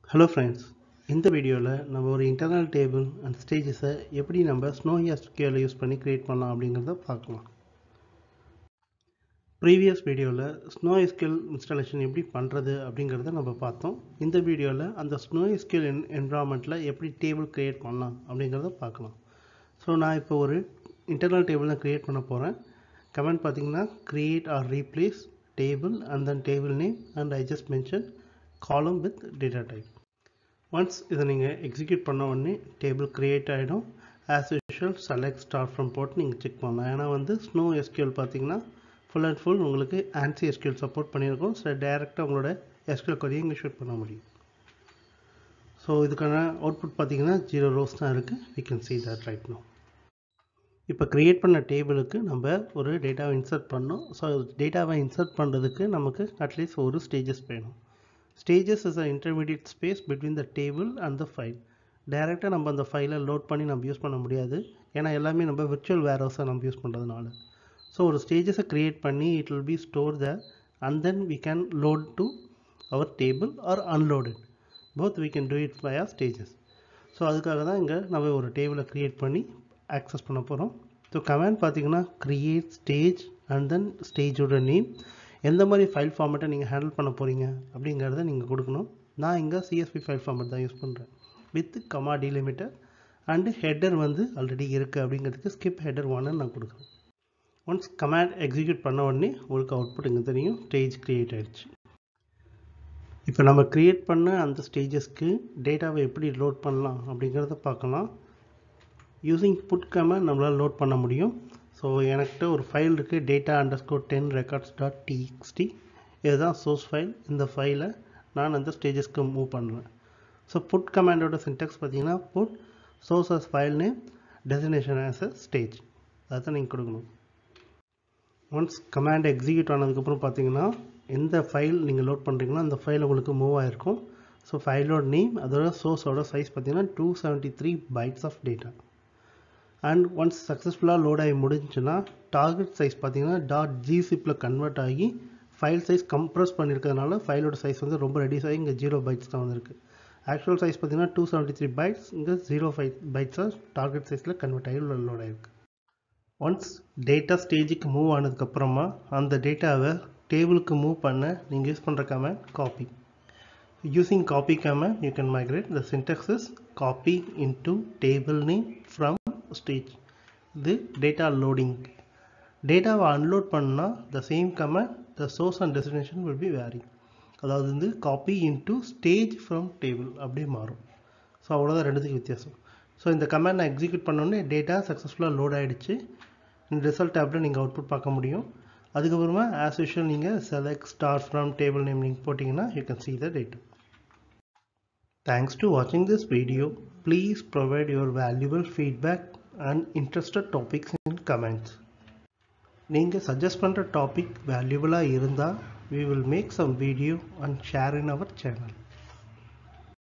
Hello friends இந்த வீடியோவில் நம்ம ஒரு இன்டர்னல் டேபிள் அண்ட் ஸ்டேஜஸை எப்படி நம்ம ஸ்னோ எஸ்கியூஎல் யூஸ் பண்ணி க்ரியேட் பண்ணலாம் அப்படிங்கிறத பார்க்கலாம் ப்ரீவியஸ் வீடியோவில் ஸ்னோ எஸ்கியூஎல் இன்ஸ்டாலேஷன் எப்படி பண்ணுறது அப்படிங்கிறத நம்ம பார்த்தோம் இந்த வீடியோவில் அந்த ஸ்னோ எஸ்கியூஎல் என் என்வரான்மெண்ட்டில் எப்படி டேபிள் க்ரியேட் பண்ணலாம் அப்படிங்கிறத பார்க்கலாம் ஸோ நான் இப்போ ஒரு இன்டர்னல் டேபிள் தான் க்ரியேட் பண்ண போகிறேன் கமெண்ட் பார்த்தீங்கன்னா create or replace table and then table name and I just mention column with data type once இதை நீங்கள் எக்ஸிக்யூட் பண்ண உடனே டேபிள் க்ரியேட் ஆகிடும் as usual select start from போட்டு நீங்கள் செக் பண்ணலாம் ஏன்னா வந்து ஸ்னோ எஸ்கியூஎல் பார்த்தீங்கன்னா ஃபுல் அண்ட் ஃபுல் உங்களுக்கு ஆன்சி எஸ்கியூஎல் சப்போர்ட் பண்ணியிருக்கோம் ஸோ டைரெக்டாக உங்களோட எஸ்கியூஎல் கொரியை இங்கே ஷூட் பண்ண முடியும் ஸோ இதுக்கான அவுட்புட் பார்த்தீங்கன்னா ஜீரோ ரோஸ் தான் இருக்குது we can see that right no இப்போ க்ரியேட் பண்ண டேபிளுக்கு நம்ம ஒரு டேட்டாவை இன்சர்ட் பண்ணோம் ஸோ டேட்டாவை இன்சர்ட் பண்ணுறதுக்கு நமக்கு அட்லீஸ்ட் ஒரு ஸ்டேஜஸ் வேணும் stages is a intermediate space between the table and the file டைரெக்டாக நம்ம அந்த ஃபைலை லோட் பண்ணி நம்ம யூஸ் பண்ண முடியாது ஏன்னா எல்லாமே நம்ம விர்ச்சுவல் வேர்ஹவுஸை நம்ம யூஸ் பண்ணுறதுனால ஸோ ஒரு ஸ்டேஜஸை க்ரியேட் பண்ணி it will be store the and then we can load to our table or unloaded both we can do it via stages so அதுக்காக தான் இங்கே நம்ம ஒரு டேபிளை க்ரியேட் பண்ணி ஆக்சஸ் பண்ண போகிறோம் ஸோ கமெண்ட் பார்த்தீங்கன்னா க்ரியேட் ஸ்டேஜ் அண்ட் தென் ஸ்டேஜோட நேம் எந்த மாதிரி ஃபைல் ஃபார்மேட்டை நீங்கள் ஹேண்டில் பண்ண போகிறீங்க அப்படிங்கிறத நீங்கள் கொடுக்கணும் நான் இங்கே சிஎஸ்பி ஃபைல் ஃபார்மேட் தான் யூஸ் பண்ணுறேன் with comma delimiter and header வந்து ஆல்ரெடி இருக்குது அப்படிங்கிறதுக்கு ஸ்கிப் ஹெட்டர் ஒன்னு நான் கொடுக்குறேன் ஒன்ஸ் கமாண்ட் எக்ஸிக்யூட் பண்ண உடனே உங்களுக்கு அவுட்புட் இங்கே தெரியும் ஸ்டேஜ் க்ரியேட் ஆகிடுச்சு இப்போ நம்ம க்ரியேட் பண்ண அந்த ஸ்டேஜஸ்க்கு டேட்டாவை எப்படி லோட் பண்ணலாம் அப்படிங்கிறத பார்க்கலாம் யூஸிங் புட் கமெண்ட் நம்மளால் லோட் பண்ண முடியும் ஸோ எனக்கிட்ட ஒரு ஃபைல் இருக்குது data underscore ten records dot TXT இதுதான் சோர்ஸ் ஃபைல் இந்த ஃபைலை நான் அந்த ஸ்டேஜஸ்க்கு மூவ் பண்ணுறேன் ஸோ புட் கமாண்டோட சின்டெக்ஸ் பார்த்தீங்கன்னா put source as file name destination as a stage அதை தான் நீங்கள் கொடுக்கணும் ஒன்ஸ் கமாண்ட் எக்ஸிக்யூட் ஆனதுக்கப்புறம் பார்த்தீங்கன்னா எந்த ஃபைல் நீங்கள் லோட் பண்ணுறீங்களோ அந்த ஃபைல் உங்களுக்கு மூவ் ஆகிருக்கும் ஸோ ஃபைலோட நேம் அதோட சோர்ஸோட சைஸ் பார்த்தீங்கன்னா two seventy three bytes of data and once சக்ஸஸ்ஃபுல்லாக லோட் ஆகி முடிஞ்சுன்னா டார்கெட் சைஸ் பார்த்தீங்கன்னா டாட் ஜிசிப்பில் கன்வெர்ட் ஆகி ஃபைல் சைஸ் கம்ப்ரஸ் பண்ணியிருக்கிறதுனால ஃபைலோட சைஸ் வந்து ரொம்ப ரெடியூஸ் ஆகி இங்கே ஜீரோ பைட்ஸ் தான் வந்திருக்கு ஆக்சுவல் சைஸ் பார்த்தீங்கன்னா டூ செவன்ட்டி த்ரீ பைட்ஸ் இங்கே ஜீரோ ஃபைவ் பைட்ஸாக டார்கெட் சைஸில் கன்வெர்ட் ஆகி லோட் ஆகிருக்கு ஒன்ஸ் டேட்டா ஸ்டேஜுக்கு மூவ் ஆனதுக்கப்புறமா அந்த டேட்டாவை டேபிளுக்கு மூவ் பண்ண நீங்கள் யூஸ் பண்ணுற comment copy using copy command you can migrate the syntax is copy into table name from stage இது data loading டேட்டாவை அன்லோட் பண்ணால் the same command the source and destination will be vary அதாவது வந்து copy into stage from table அப்படியே மாறும் so அவ்வளோதான் ரெண்டுத்துக்கு வித்தியாசம் ஸோ இந்த கமெண்ட் நான் எக்ஸிக்யூட் பண்ணோன்னே டேட்டா சக்ஸஸ்ஃபுல்லாக லோட் ஆகிடுச்சு இந்த ரிசல்ட் டேப்பில் நீங்கள் அவுட்புட் பார்க்க முடியும் அதுக்கப்புறமா ஆஸ் யூஷுவல் நீங்கள் select star from table name நீங்கள் போட்டிங்கன்னா you can see the data Thanks to watching this video. Please provide your valuable feedback and interested topics in comments. நீங்கள் சஜஸ்ட் பண்ணுற டாபிக் வேல்யூபுளாக இருந்தால் we will make some video and share in our channel.